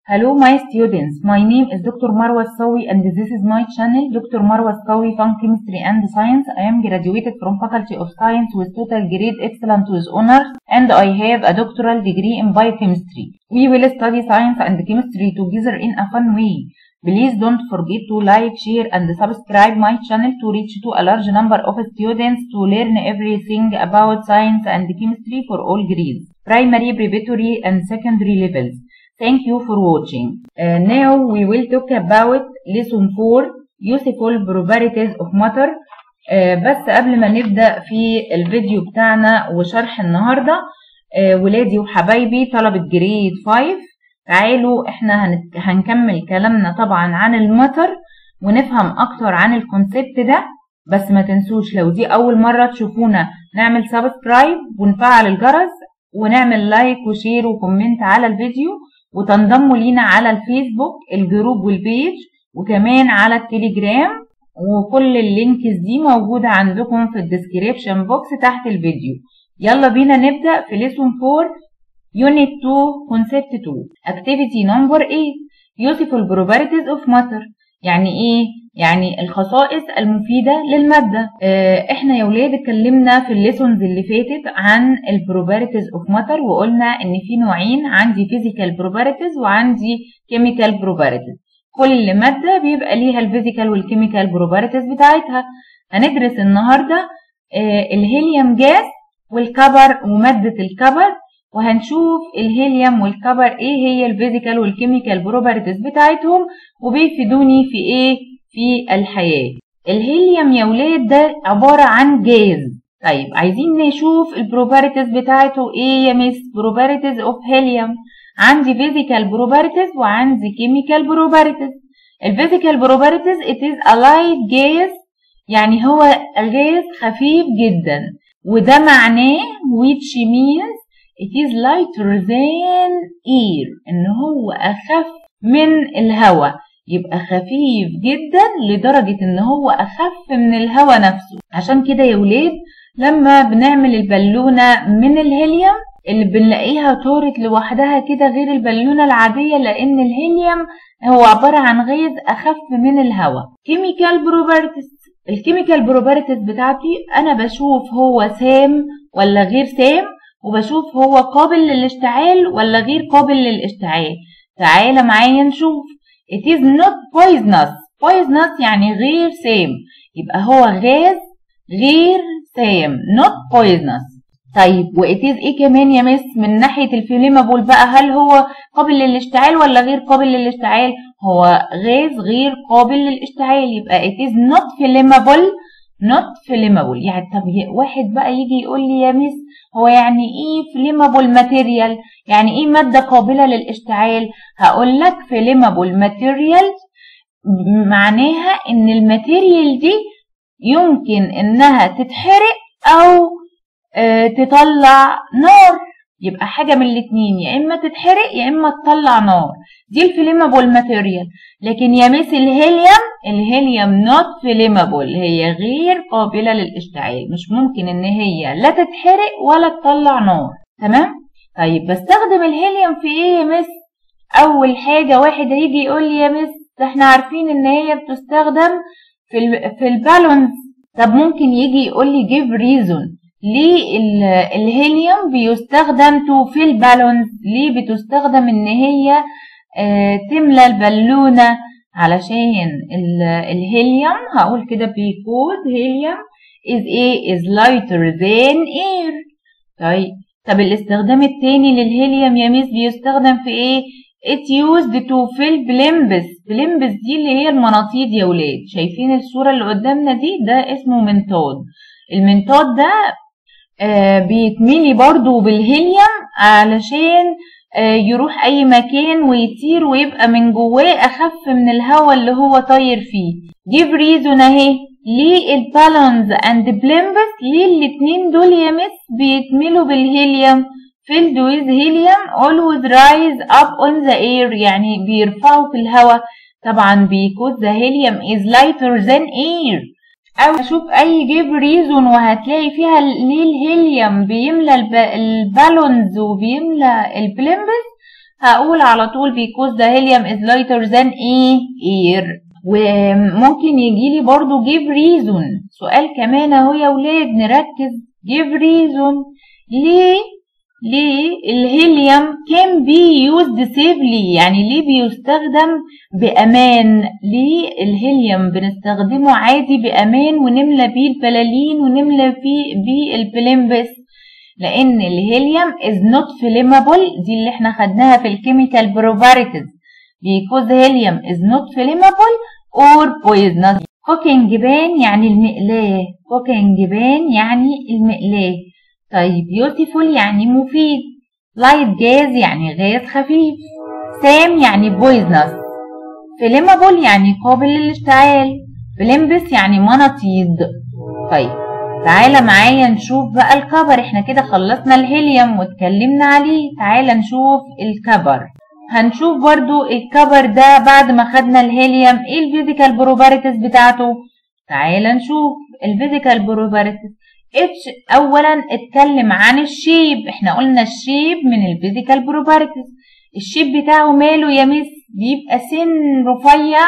Hello my students, my name is Dr. Marwa Sawi and this is my channel Dr. Marwa Sawi Fun Chemistry and Science. I am graduated from Faculty of Science with total grade excellent with honors and I have a doctoral degree in biochemistry. We will study science and chemistry together in a fun way. Please don't forget to like, share and subscribe my channel to reach to a large number of students to learn everything about science and chemistry for all grades, primary, preparatory and secondary levels. Thank you for watching. Uh, now we will talk about lesson 4 useful properties of matter. Uh, بس قبل ما نبدأ في الفيديو بتاعنا وشرح النهاردة uh, ولادي وحبايبي طلبة جريد 5 تعالوا احنا هنت... هنكمل كلامنا طبعا عن المطر ونفهم اكتر عن الكونسيبت ده بس ما تنسوش لو دي اول مرة تشوفونا نعمل سبسكرايب ونفعل الجرس ونعمل لايك وشير وكومنت على الفيديو وتنضموا لينا على الفيسبوك الجروب والبيج وكمان على التليجرام وكل اللينكس دي موجودة عندكم في الديسكريبشن بوكس تحت الفيديو يلا بينا نبدأ في ليسون 4 يونت 2 كونسبت 2 اكتيفيتي نمبر 8 useful properties of matter يعني ايه يعني الخصائص المفيدة للمادة اه احنا يا ولاد اتكلمنا في الليسونز اللي فاتت عن البروبرتيز اوف ماتر وقلنا ان في نوعين عندي فيزيكال بروبرتيز وعندي كيميكال بروبرتيز كل مادة بيبقى ليها الفيزيكال والكيميكال بروبرتيز بتاعتها هندرس النهاردة اه الهيليوم جاز والكبر ومادة الكبر وهنشوف الهيليوم والكبر ايه هي الفيزيكال والكيميكال بروبرتيز بتاعتهم وبيفيدوني في ايه في الحياة الهيليوم يا ولاد ده عبارة عن جاز طيب عايزين نشوف البروبرتيز بتاعته ايه يا مس بروبرتيز اوف هيليوم عندي فيزيكال بروبرتيز وعندي كيميكال بروبرتيز الفيزيكال بروبرتيز it is a light gas يعني هو الغاز خفيف جدا وده معناه which means it is lighter than air ان هو اخف من الهواء يبقى خفيف جدا لدرجة ان هو اخف من الهواء نفسه عشان كده يا ولاد لما بنعمل البالونة من الهيليوم اللي بنلاقيها طارت لوحدها كده غير البالونة العادية لان الهيليوم هو عبارة عن غاز اخف من الهواء كيميكال بروبرتيز الكيميكال بروبرتيز بتاعتي انا بشوف هو سام ولا غير سام وبشوف هو قابل للاشتعال ولا غير قابل للاشتعال تعالى معايا نشوف it is not poisonous poisonous يعني غير سام يبقى هو غاز غير سام not poisonous طيب و it is ايه كمان يا مس من ناحية الفليمابول بقى هل هو قابل للاشتعال ولا غير قابل للاشتعال هو غاز غير قابل للاشتعال يبقى it is not flammable not flammable يعني طب واحد بقى يجي يقول لي يا مس هو يعني ايه فليمابل ماتيريال يعني ايه مادة قابلة للاشتعال هقول لك فليمابل ماتيريال معناها ان الماتيريال دي يمكن انها تتحرق او اه تطلع نار يبقى حاجة من الاتنين يا اما تتحرق يا اما تطلع نار دي الفليمابل ماتيريال لكن يا مس الهيليوم الهيليوم نوت فليمابل هي غير قابلة للاشتعال مش ممكن ان هي لا تتحرق ولا تطلع نار تمام طيب بستخدم الهيليوم في ايه يا مس اول حاجة واحد هيجي يقول لي يا مس ده احنا عارفين ان هي بتستخدم في ال في البالونز طب ممكن يجي يقول لي جيف ريزون ليه الهيليوم بيستخدم تو في البالونز ليه بتستخدم ان هي اه تملى البالونة علشان الهيليوم هقول كده بيكود هيليوم is ايه is lighter than air طيب طب الاستخدام التاني للهيليوم يا ميس بيستخدم في ايه it used to fill بلمبس بلمبس دي اللي هي المناطيد يا ولاد شايفين الصورة اللي قدامنا دي ده اسمه منطاد المنطاد ده آه بيتملي برضو بالهيليوم علشان آه يروح اي مكان ويطير ويبقى من جواه اخف من الهواء اللي هو طاير فيه جيب ريزون اهي ليه البالونز اند بلمبس ليه الاتنين دول يا مس بيتملوا بالهيليوم filled with helium always rise up on the air يعني بيرفعوا في الهواء طبعا because the helium is lighter than air او اشوف اي جيب ريزون وهتلاقي فيها ليه الهيليوم بيملى البالونز وبيملى البلمبس هقول على طول because the helium is lighter than a air وممكن يجي لي برضو give reason سؤال كمان اهو يا ولاد نركز give reason ليه ليه الهيليوم can be used safely يعني ليه بيستخدم بأمان ليه الهيليوم بنستخدمه عادي بأمان ونملى بيه البلالين ونملى فيه بيه البليمبس لأن الهيليوم is not flammable دي اللي احنا خدناها في الكيميكال properties because helium is not flammable or poisonous cooking بان يعني المقلاة cooking بان يعني المقلاة طيب beautiful يعني مفيد light gas يعني غاز خفيف سام يعني poisonous flammable يعني قابل للاشتعال بلمبس يعني مناطيد طيب تعالى معايا نشوف بقى الكبر احنا كده خلصنا الهيليوم واتكلمنا عليه تعالى نشوف الكبر هنشوف برضو الكبر ده بعد ما خدنا الهيليوم ايه الفيزيكال بروباريتس بتاعته تعالى نشوف الفيزيكال بروباريتس اتش اولا اتكلم عن الشيب احنا قلنا الشيب من الفيزيكال بروباريتس الشيب بتاعه ماله يا مس بيبقى سن رفيع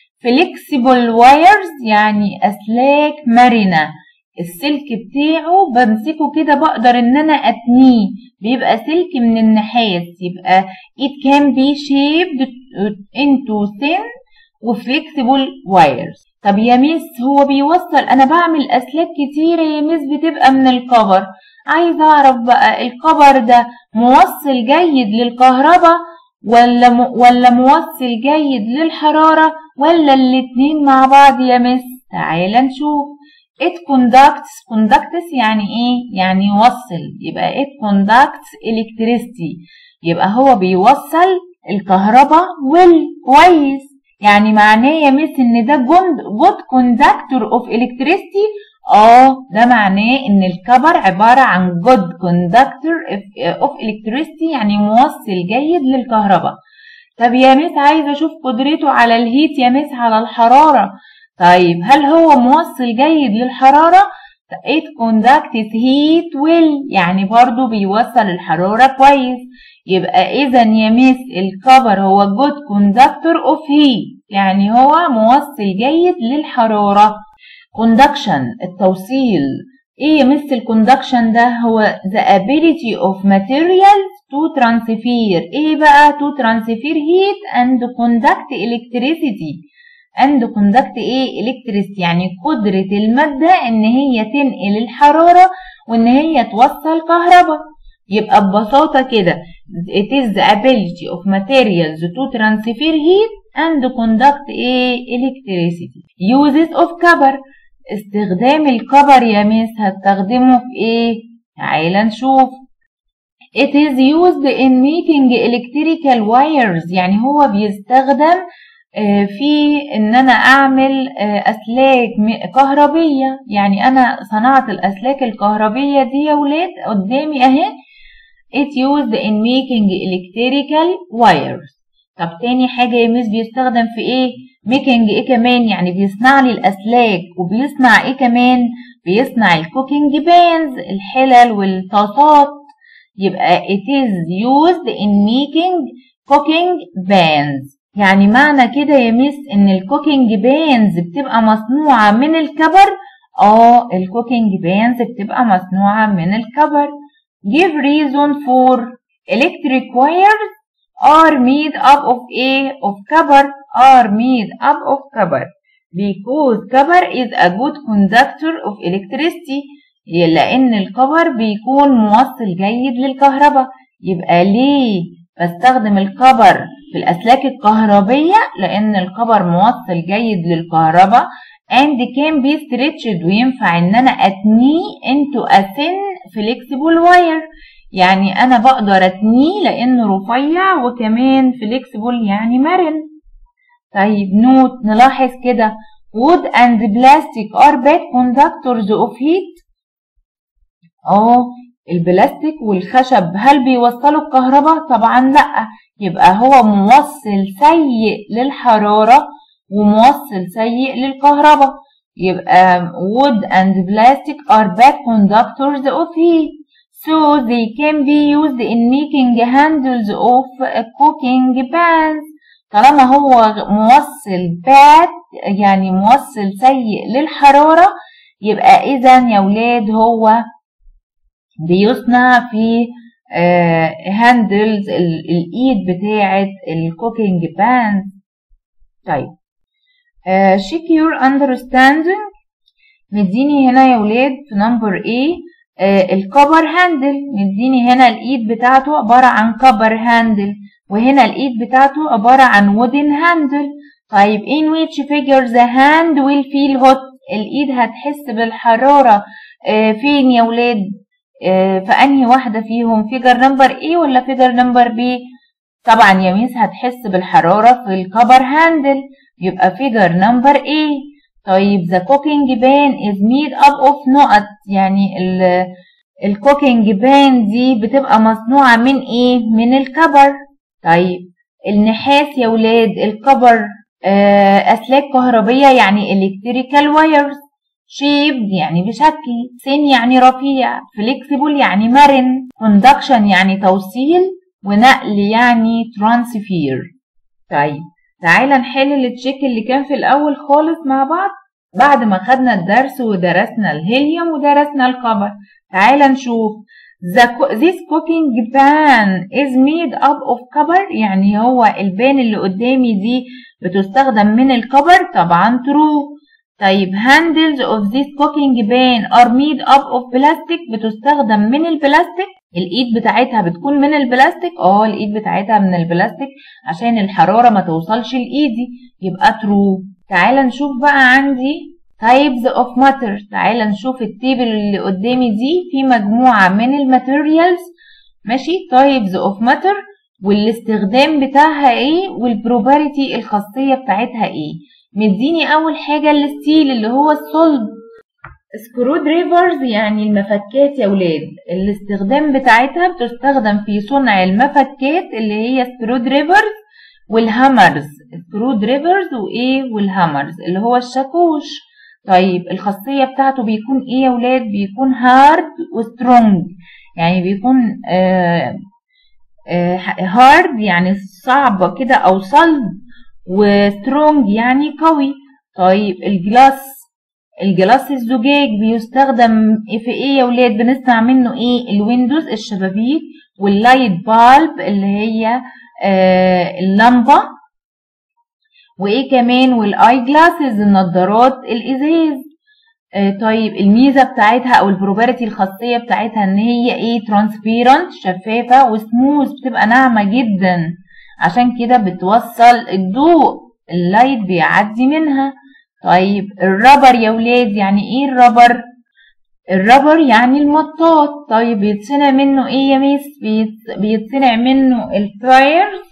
فليكسيبل وايرز يعني اسلاك مرنه السلك بتاعه بمسكه كده بقدر ان انا اتنيه بيبقى سلك من النحاس يبقى it can be shaped into thin وفليكسيبل وايرز طب يا ميس هو بيوصل انا بعمل اسلاك كتيرة يا ميس بتبقى من الكبر عايز اعرف بقى الكبر ده موصل جيد للكهرباء ولا م... ولا موصل جيد للحرارة ولا الاتنين مع بعض يا مس تعالى نشوف it conducts conducts يعني ايه يعني يوصل يبقى it conducts electricity يبقى هو بيوصل الكهرباء ويل كويس يعني معناه يا مس ان ده جند good conductor of electricity اه ده معناه ان الكبر عبارة عن good conductor of electricity يعني موصل جيد للكهرباء طب يا مس عايزة اشوف قدرته على الهيت يا مس على الحرارة طيب هل هو موصل جيد للحرارة it conducts heat well يعني برضو بيوصل الحرارة كويس يبقى إذا يا مس الكبر هو good conductor of heat يعني هو موصل جيد للحرارة conduction التوصيل ايه يا مس الكوندكشن ده هو the ability of materials to transfer ايه بقى to transfer heat and conduct electricity and conduct ايه electricity يعني قدرة المادة ان هي تنقل الحرارة وان هي توصل كهرباء يبقى ببساطة كده it is the ability of materials to transfer heat and conduct ايه electricity uses of copper استخدام الكبر يا ميس هستخدمه في ايه تعالى نشوف it is used in making electrical wires يعني هو بيستخدم في ان انا اعمل اسلاك كهربية يعني انا صنعت الاسلاك الكهربية دي يا ولاد قدامي اهي it used in making electrical wires طب تاني حاجة يا ميس بيستخدم في ايه ميكنج ايه كمان يعني بيصنع لي الاسلاك وبيصنع ايه كمان بيصنع الكوكينج بانز الحلل والطاسات يبقى it is used in making cooking pans يعني معنى كده يا ميس ان الكوكينج بانز بتبقى مصنوعة من الكبر اه الكوكينج بانز بتبقى مصنوعة من الكبر give reason for electric wires are made up of a of copper are made up of copper because copper is a good conductor of electricity لأن الكبر بيكون موصل جيد للكهرباء يبقى ليه بستخدم الكبر في الأسلاك الكهربية لأن الكبر موصل جيد للكهرباء and can be stretched وينفع إن أنا أتنيه into a thin flexible wire يعني أنا بقدر أتنيه لأنه رفيع وكمان flexible يعني مرن طيب نوت نلاحظ كده wood and plastic are bad conductors of heat اه البلاستيك والخشب هل بيوصلوا الكهرباء طبعا لا يبقى هو موصل سيء للحرارة وموصل سيء للكهرباء يبقى wood and plastic are bad conductors of heat so they can be used in making handles of cooking pans طالما هو موصل bad يعني موصل سيء للحرارة يبقى إذا يا ولاد هو بيصنع في هاندلز الإيد بتاعة الكوكينج بانز طيب شيك يور understanding مديني هنا يا ولاد في نمبر A الكبر هاندل مديني هنا الايد بتاعته عبارة عن كبر هاندل وهنا الايد بتاعته عبارة عن wooden هاندل طيب in which figure the hand will feel hot الايد هتحس بالحرارة آه فين يا ولاد آه في انهي واحدة فيهم فيجر نمبر A ولا فيجر نمبر B طبعا يا ميس هتحس بالحرارة في الكبر هاندل يبقى فيجر نمبر A طيب the cooking pan is made up of نقط يعني الكوكينج بان دي بتبقى مصنوعة من ايه من الكبر طيب النحاس يا ولاد الكبر آه اسلاك كهربية يعني electrical wires شيب يعني بشكل سن يعني رفيع flexible يعني مرن conduction يعني توصيل ونقل يعني transfer طيب تعالى نحل التشيك اللي كان في الأول خالص مع بعض بعد ما خدنا الدرس ودرسنا الهيليوم ودرسنا الكبر تعالى نشوف The, this cooking pan is made up of copper يعني هو البان اللي قدامي دي بتستخدم من الكبر طبعا true طيب handles of this cooking pan are made up of plastic بتستخدم من البلاستيك الايد بتاعتها بتكون من البلاستيك اه الايد بتاعتها من البلاستيك عشان الحرارة ما توصلش لايدي يبقى true تعال نشوف بقى عندي types of matter تعال نشوف التيبل اللي قدامي دي في مجموعة من الماتيريالز ماشي types of matter والاستخدام بتاعها ايه والبروباريتي الخاصية بتاعتها ايه مديني اول حاجة الستيل اللي هو الصلب سكرو دريفرز يعني المفكات يا ولاد الاستخدام بتاعتها بتستخدم في صنع المفكات اللي هي سكرو دريفرز والهامرز سكرو دريفرز وايه والهامرز اللي هو الشاكوش طيب الخاصية بتاعته بيكون ايه يا ولاد بيكون هارد وسترونج يعني بيكون آه آه هارد يعني صعب كده او صلب وسترونج يعني قوي طيب الجلاس الجلاس الزجاج بيستخدم في ايه يا ولاد بنصنع منه ايه الويندوز الشبابيك واللايت بالب اللي هي آه اللمبة وايه كمان والاي جلاسز النضارات الازاز آه طيب الميزة بتاعتها او البروبرتي الخاصية بتاعتها ان هي ايه ترانسبيرنت شفافة وسموث بتبقى ناعمة جدا عشان كده بتوصل الضوء اللايت بيعدي منها طيب الربر يا ولاد يعني ايه الربر الربر يعني المطاط طيب بيتصنع منه ايه يا ميس بيتصنع منه التايرز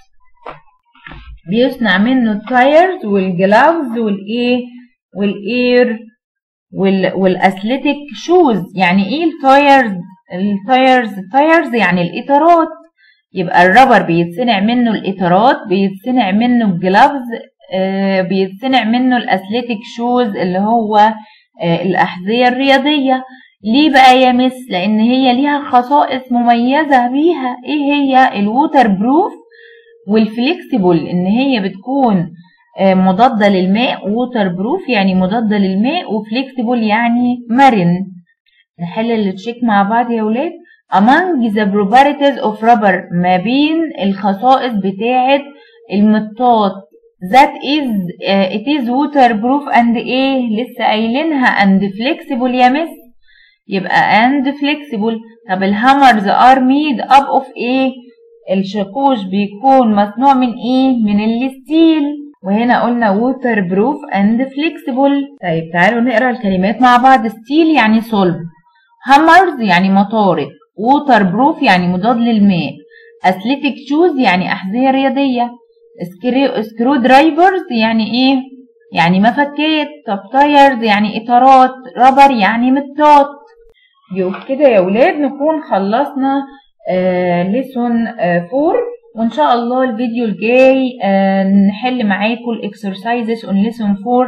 بيصنع منه التايرز والجلافز والايه والاير وال والاثليتيك شوز يعني ايه التايرز التايرز التايرز يعني الاطارات يبقى الربر بيتصنع منه الاطارات بيتصنع منه الجلافز آه بيتصنع منه الاثليتيك شوز اللي هو آه الاحذيه الرياضيه ليه بقى يا مس لان هي ليها خصائص مميزه بيها ايه هي الووتر بروف والفليكسيبل ان هي بتكون آه مضاده للماء ووتر بروف يعني مضاده للماء وفليكسيبل يعني مرن نحل التشيك مع بعض يا ولاد among the properties of rubber ما بين الخصائص بتاعه المطاط that is uh, it is waterproof and ايه لسه قايلينها and flexible يا مس يبقى and flexible طب الهامرز are made up of ايه الشاكوش بيكون مصنوع من ايه من الستيل وهنا قلنا waterproof and flexible طيب تعالوا نقرا الكلمات مع بعض ستيل يعني صلب هامرز يعني مطارق waterproof يعني مضاد للماء athletic shoes يعني أحذية رياضية سكرو درايفرز يعني ايه يعني مفكات طب تايرز يعني اطارات رابر يعني مطاط يبقى كده يا ولاد نكون خلصنا آه ليسون آه فور وان شاء الله الفيديو الجاي آه نحل معاكم الاكسرسايزز اون ليسون فور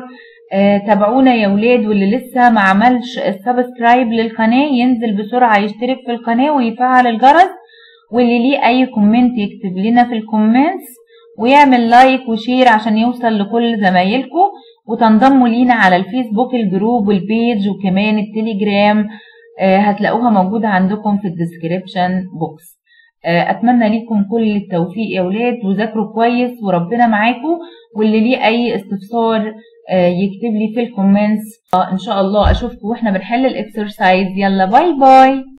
آه، تابعونا يا ولاد واللي لسه ما عملش السبسكرايب للقناة ينزل بسرعة يشترك في القناة ويفعل الجرس واللي ليه اي كومنت يكتب لنا في الكومنتس ويعمل لايك وشير عشان يوصل لكل زمايلكم وتنضموا لينا على الفيسبوك الجروب والبيج وكمان التليجرام آه، هتلاقوها موجودة عندكم في الديسكريبشن بوكس آه، اتمنى ليكم كل التوفيق يا ولاد وذاكروا كويس وربنا معاكم واللي ليه اي استفسار آه، يكتب لي في الكومنتس ان شاء الله اشوفكم واحنا بنحل الاكسرسايز يلا باي باي